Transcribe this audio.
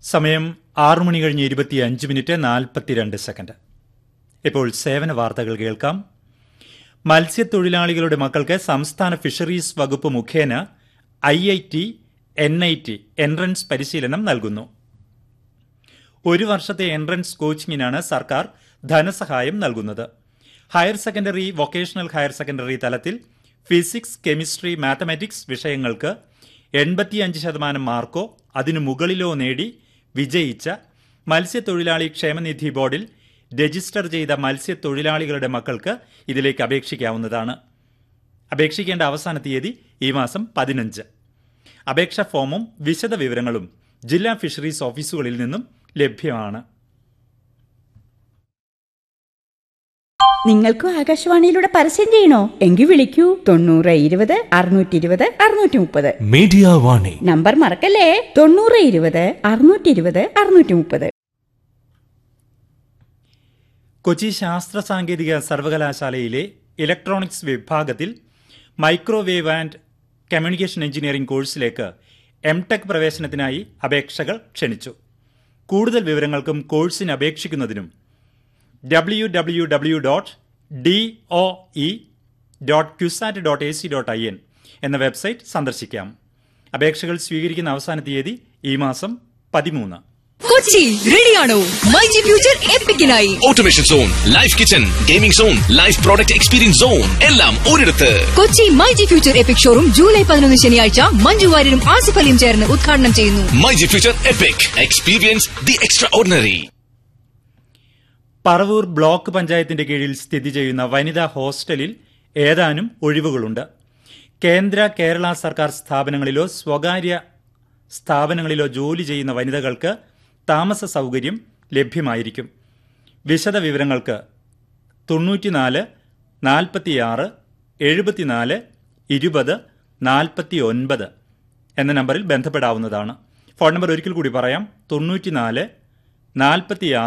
സമയം ആറു മണി കഴിഞ്ഞ് ഇരുപത്തിയഞ്ച് മിനിറ്റ് നാൽപ്പത്തിരണ്ട് സെക്കൻഡ് ഇപ്പോൾ സേവന വാർത്തകൾ കേൾക്കാം മത്സ്യത്തൊഴിലാളികളുടെ മക്കൾക്ക് സംസ്ഥാന ഫിഷറീസ് വകുപ്പ് മുഖേന I I T N I T entrance പരിശീലനം നൽകുന്നു ഒരു വർഷത്തെ എൻട്രൻസ് കോച്ചിങ്ങിനാണ് സർക്കാർ ധനസഹായം നൽകുന്നത് higher secondary vocational higher secondary തലത്തിൽ ഫിസിക്സ് കെമിസ്ട്രി മാത്തമാറ്റിക്സ് വിഷയങ്ങൾക്ക് എൺപത്തിയഞ്ച് ശതമാനം മാർക്കോ അതിനു മുകളിലോ നേടി വിജയിച്ച മത്സ്യത്തൊഴിലാളി ക്ഷേമനിധി ബോർഡിൽ രജിസ്റ്റർ ചെയ്ത മത്സ്യത്തൊഴിലാളികളുടെ മക്കൾക്ക് ഇതിലേക്ക് അപേക്ഷിക്കാവുന്നതാണ് അപേക്ഷിക്കേണ്ട അവസാന തീയതി ഈ മാസം പതിനഞ്ച് അപേക്ഷാ ഫോമും വിശദ വിവരങ്ങളും ജില്ലാ ഫിഷറീസ് ഓഫീസുകളിൽ നിന്നും ലഭ്യമാണ് നിങ്ങൾക്കും ആകാശവാണിയിലൂടെ പരസ്യം ചെയ്യണോ എങ്കിൽ വിളിക്കൂ തൊണ്ണൂറ് ഇരുപത് അറുന്നൂറ്റി ഇരുപത് അറുന്നൂറ്റി മുപ്പത് മീഡിയ വാണി നമ്പർ മറക്കല്ലേ തൊണ്ണൂറ് ഇരുപത് അറുന്നൂറ്റി ഇരുപത് അറുന്നൂറ്റി മുപ്പത് കൊച്ചി ശാസ്ത്ര സാങ്കേതിക സർവകലാശാലയിലെ ഇലക്ട്രോണിക്സ് വിഭാഗത്തിൽ മൈക്രോവേവ് ആൻഡ് കമ്മ്യൂണിക്കേഷൻ എഞ്ചിനീയറിംഗ് കോഴ്സിലേക്ക് എം ടെക് പ്രവേശനത്തിനായി അപേക്ഷകൾ ക്ഷണിച്ചു കൂടുതൽ വിവരങ്ങൾക്കും കോഴ്സിന് അപേക്ഷിക്കുന്നതിനും W W W dot D O E dot CUSAT dot A C dot I N എന്ന വെബ്സൈറ്റ് സന്ദർശിക്കാം അപേക്ഷകൾ സ്വീകരിക്കുന്ന അവസാന തീയതി ഈ മാസം പതിമൂന്ന് കൊച്ചി റെഡിയാണോ മൈ ജി ഫ്യൂച്ചർ എപ്പിക്കിനായി automation zone life kitchen gaming zone life product experience zone എല്ലാം ഒരിടത്ത് Kochi my G future epic showroom July പതിനൊന്ന് ശനിയാഴ്ച മഞ്ജു വാര്യരും ആസിഫ് അലിയും ചേർന്ന് ഉദ്ഘാടനം ചെയ്യുന്നു my G future epic experience the extraordinary Paravur block പഞ്ചായത്തിന്റെ കീഴിൽ സ്ഥിതി ചെയ്യുന്ന വനിതാ ഹോസ്റ്റലിൽ ഏതാനും ഒഴിവുകളുണ്ട് കേന്ദ്ര കേരള സർക്കാർ സ്ഥാപനങ്ങളിലോ സ്വകാര്യ സ്ഥാപനങ്ങളിലോ ജോലി ചെയ്യുന്ന വനിതകൾക്ക് താമസ സൗകര്യം ലഭ്യമായിരിക്കും വിശദ വിവരങ്ങൾക്ക് തൊണ്ണൂറ്റിനാല് നാൽപ്പത്തിയാറ് എഴുപത്തിനാല് ഇരുപത് നാൽപ്പത്തി ഒൻപത് എന്ന നമ്പറിൽ ബന്ധപ്പെടാവുന്നതാണ് ഫോൺ നമ്പർ ഒരിക്കൽ കൂടി പറയാം തൊണ്ണൂറ്റിനാല് നാൽപ്പത്തിയാറ്